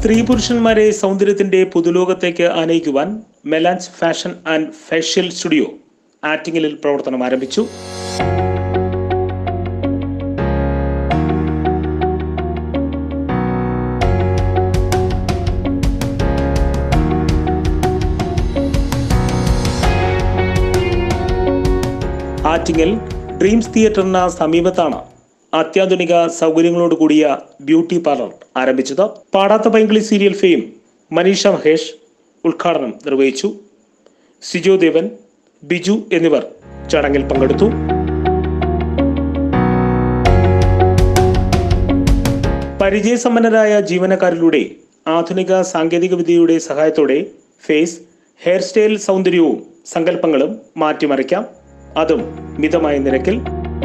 സ്ത്രീ പുരുഷന്മാരെ സൗന്ദര്യത്തിന്റെ പുതുലോകത്തേക്ക് ആനയിക്കുവാൻ Melange fashion and facial studio ആറ്റിങ്ങലിൽ പ്രവർത്തനം ആരംഭിച്ചു ആറ്റിങ്ങൽ ഡ്രീംസ് തിയേറ്ററിന് സമീപത്താണ് അത്യാധുനിക സൗകര്യങ്ങളോട് കൂടിയ ബ്യൂട്ടി പാർലർ ആരംഭിച്ചത് പാടാത്ത പൈങ്കിളി സീരിയൽ ഫെയിം മനീഷ മഹേഷ് ഉദ്ഘാടനം നിർവഹിച്ചു സിജോ ദേവൻ ബിജു എന്നിവർ ചടങ്ങിൽ പങ്കെടുത്തു പരിചയസമ്പന്നരായ ജീവനക്കാരിലൂടെ ആധുനിക സാങ്കേതിക വിദ്യയുടെ സഹായത്തോടെ ഫേസ് ഹെയർ സ്റ്റൈൽ സൗന്ദര്യവും സങ്കല്പങ്ങളും മാറ്റിമറിക്കാം അതും മിതമായ നിരക്കിൽ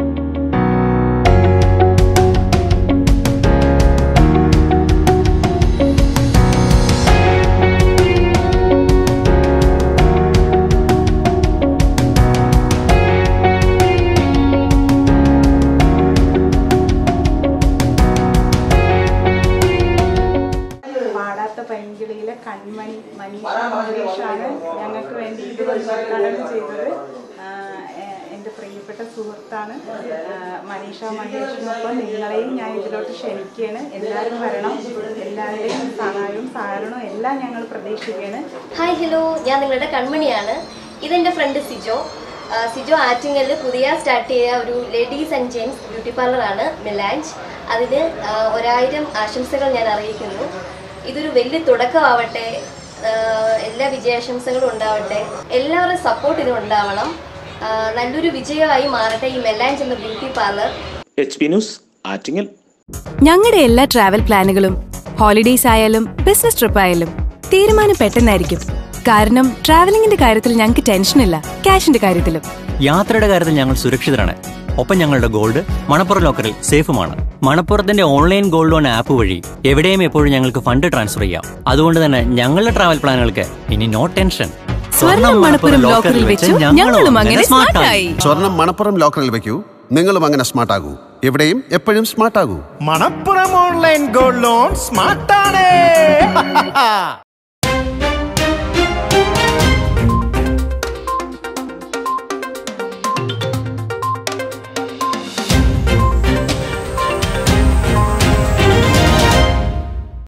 പാടാത്ത പൈങ്കിളിയിലെ കൺമണി മനീഷ മഹേഷാണ് ഞങ്ങൾക്ക് വേണ്ടി ഇത് ഉദ്ഘാടനം ചെയ്തത് ആഹ് എ- എൻ്റെ പ്രിയപ്പെട്ട സുഹൃത്താണ് ആഹ് മനീഷ മഹേഷിനൊപ്പം നിങ്ങളെയും ഞാൻ ഇതിലോട്ട് ക്ഷണിക്കുകയാണ് എല്ലാവരും വരണം എല്ലാവരുടെയും സഹായവും സഹകരണവും എല്ലാം ഞങ്ങൾ പ്രതീക്ഷിക്കുകയാണ് ഹായ് ഹലോ ഞാൻ നിങ്ങളുടെ കൺമണിയാണ് ഇതെൻ്റെ ഫ്രണ്ട് സിജോ ആ, സിജോ ആറ്റിങ്ങലിൽ പുതിയ സ്റ്റാർട്ട് ചെയ്ത ഒരു ലേഡീസ് ആൻഡ് ജെൻസ് ബ്യൂട്ടി പാർലറാണ് മിലാഞ്ച് അതിന് ആ, ഒരായിരം ആശംസകൾ ഞാൻ അറിയിക്കുന്നു ഇതൊരു വലിയ തുടക്കമാവട്ടെ ആ, എല്ലാ വിജയാശംസകളും ഉണ്ടാവട്ടെ എല്ലാവരുടെയും സപ്പോർട്ട് ഇതിന് ഉണ്ടാവണം ആ, നല്ലൊരു വിജയമായി മാറട്ടെ ഈ മെലാഞ്ച് എന്ന beauty parlour H P news Attingal ഞങ്ങളുടെ എല്ലാ ട്രാവൽ പ്ലാനുകളും ഹോളിഡേയ്സ് ആയാലും ബിസിനസ് ട്രിപ്പ് ആയാലും തീരുമാനം പെട്ടെന്നായിരിക്കും കാരണം ട്രാവലിംഗിന്റെ കാര്യത്തിൽ ഞങ്ങൾക്ക് ടെൻഷനില്ല ക്യാഷിന്റെ കാര്യത്തിലും യാത്രയുടെ കാര്യത്തിൽ ഞങ്ങൾ സുരക്ഷിതരാണ് ഒപ്പം ഞങ്ങളുടെ ഗോൾഡ് മണപ്പുറം ലോക്കറിൽ സേഫുമാണ് മണപ്പുറത്തിന്റെ ഓൺലൈൻ ഗോൾഡ് ലോൺ ആപ്പ് വഴി എവിടെയും എപ്പോഴും ഞങ്ങൾക്ക് ഫണ്ട് ട്രാൻസ്ഫർ ചെയ്യാം അതുകൊണ്ട് തന്നെ ഞങ്ങളുടെ ട്രാവൽ പ്ലാനുകൾക്ക് ഇനി നോ ടെൻഷൻ സ്വർണം മണപ്പുറം ലോക്കറിൽ വെച്ചു ഞങ്ങളും അങ്ങനെ സ്മാർട്ട് ആയി സ്വർണം മണപ്പുറം ലോക്കറിൽ വെക്കൂ നിങ്ങളും അങ്ങനെ സ്മാർട്ട് ആകൂ എവിടെയും എപ്പോഴും സ്മാർട്ട് ആകൂ മണപ്പുറം ഓൺലൈൻ ഗോൾഡ് ലോൺ സ്മാർട്ടാണ്